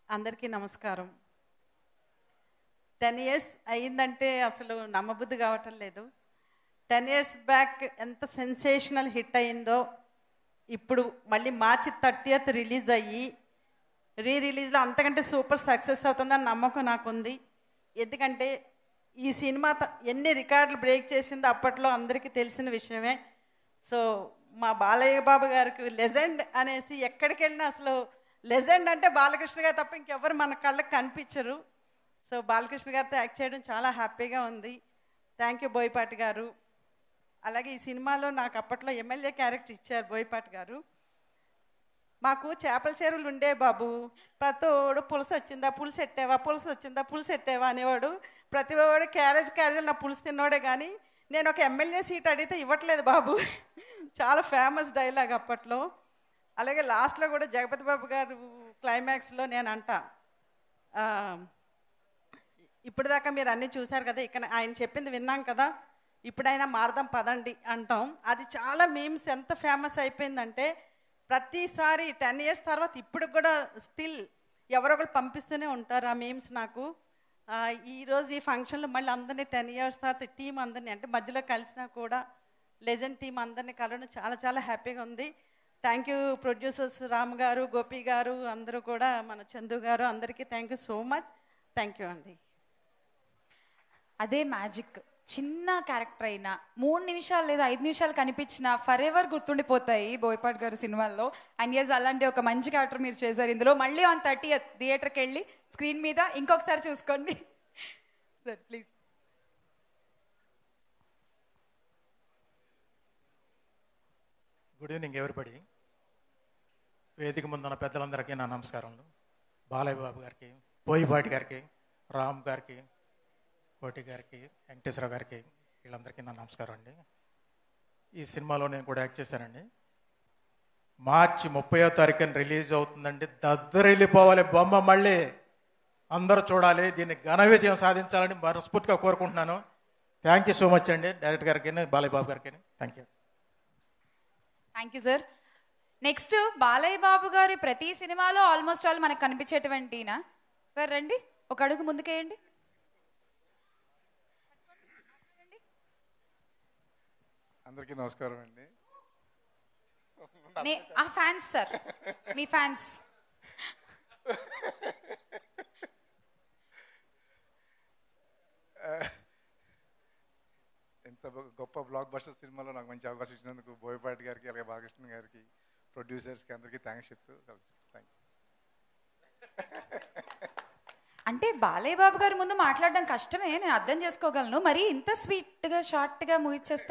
అందరికీ నమస్కారం ten years అయిందంటే అసలు నమ్మబుద్ధి కావటం లేదు టెన్ ఇయర్స్ బ్యాక్ ఎంత సెన్సేషనల్ హిట్ అయిందో ఇప్పుడు మళ్ళీ మార్చి థర్టీయత్ రిలీజ్ అయ్యి రీ రిలీజ్లో అంతకంటే సూపర్ సక్సెస్ అవుతుందని నమ్మకం నాకుంది ఎందుకంటే ఈ సినిమా త- ఎన్ని రికార్డులు బ్రేక్ చేసిందో అప్పట్లో అందరికీ తెలిసిన విషయమే సో మా బాలయ్య బాబు గారికి లెజెండ్ అనేసి ఎక్కడికి వెళ్ళినా అసలు లెజెండ్ అంటే బాలకృష్ణ గారు తప్ప ఇంకెవ్వరు మన కళ్ళకి కనిపించరు సో బాలకృష్ణ గారితో యాక్ట్ చేయడం చాలా హ్యాపీగా ఉంది థ్యాంక్ యూ బోయపాటి గారు అలాగే ఈ సినిమాలో నాకు అప్పట్లో ఎమ్మెల్యే క్యారెక్టర్ ఇచ్చారు బోయపాటి గారు మాకు చేపల చెరువులు ఉండే బాబు ప్రతోడు పులుసు వచ్చిందా పులుసు ఎట్టావా పులుసు వచ్చిందా పులుసు ఎట్టావా అనేవాడు ప్రతి వాడు క్యారేజ్ క్యారేజ్ నా పులుసు తిన్నోడే కానీ నేను ఒక ఎమ్మెల్యే సీట్ అడిగితే ఇవ్వట్లేదు బాబు చాలా ఫేమస్ డైలాగ్ అప్పట్లో అలాగే లాస్ట్లో కూడా జగపతి బాబు గారు క్లైమాక్స్లో నేను అంటా ఆ, ఇప్పటిదాకా మీరు అన్నీ చూశారు కదా ఇక్కడ ఆయన చెప్పింది విన్నాం కదా ఇప్పుడైనా మారదాం పదండి అంటాం అది చాలా మీమ్స్ ఎంత ఫేమస్ అయిపోయిందంటే ప్రతిసారి టెన్ ఇయర్స్ తర్వాత ఇప్పుడు కూడా స్టిల్ ఎవరొకరు పంపిస్తూనే ఉంటారు ఆ మీమ్స్ నాకు ఆ, ఈ రోజు ఈ ఫంక్షన్లో మళ్ళీ అందరినీ టెన్ ఇయర్స్ తర్వాత టీం అందరినీ అంటే మధ్యలో కలిసినా కూడా లెజెండ్ టీం అందరినీ కలవడం చాలా చాలా హ్యాపీగా ఉంది థ్యాంక్ యూ ప్రొడ్యూసర్స్ రామ్ గారు గోపి గారు అందరూ కూడా మన చందు గారు అందరికీ thank you so much thank you అండి అదే మ్యాజిక్ చిన్న క్యారెక్టర్ అయినా మూడు నిమిషాలు లేదా ఐదు నిమిషాలు కనిపించిన ఫర్ ఎవర్ గుర్తుండిపోతాయి బోయపాటి గారు సినిమాల్లో అండ్ ఎస్ అలాంటి ఒక మంచి క్యారెక్టర్ మీరు చేశారు ఇందులో మళ్ళీ ఆన్ థర్టీ థియేటర్కి వెళ్ళి స్క్రీన్ మీద ఇంకొకసారి చూసుకోండి sir please good evening everybody వేదిక ముందున్న పెద్దలందరికీ నా నమస్కారములు బాలయ్య బాబు గారికి పోయిపాటి గారికి రామ్ గారికి కోటి గారికి వెంకటేశ్వర గారికి వీళ్ళందరికీ నా నమస్కారం అండి ఈ సినిమాలో నేను కూడా యాక్ట్ చేశానండి మార్చి ముప్పయో తారీఖున రిలీజ్ అవుతుందండి దద్దరిల్లిపోవాలి బొమ్మ మళ్ళీ అందరూ చూడాలి దీన్ని ఘన విజయం సాధించాలని మనస్ఫూర్తిగా కోరుకుంటున్నాను థ్యాంక్ యూ సో మచ్ అండి డైరెక్టర్ గారికి బాలయ్య బాబు గారికి thank you thank you sir next Balayya Babu గారి ప్రతి సినిమాలో ఆల్మోస్ట్ ఆల్ మనకు కనిపించేటువంటినా సార్ రండి ఒక అడుగు ముందుకేయండి అందరికీ నమస్కారం అండి నే- ఆ ఫ్యాన్స్ సార్ మీ ఫ్యాన్స్ ఇంత బ- గొప్ప బ్లాక్ బస్టర్ సినిమాలో నాకు మంచి అవకాశం ఇచ్చినందుకు బోయపాటి గారికి అలాగే బాలకృష్ణ గారికి ప్రొడ్యూసర్స్కి అందరికీ థ్యాంక్స్ చెప్తూ థ్యాంక్ యూ అంటే బాలయ్య బాబు గారి ముందు మాట్లాడడం కష్టమే నేను అర్థం చేసుకోగలను మరి ఇంత స్వీట్ గా షార్ట్ గా ముగిచ్చేస్తే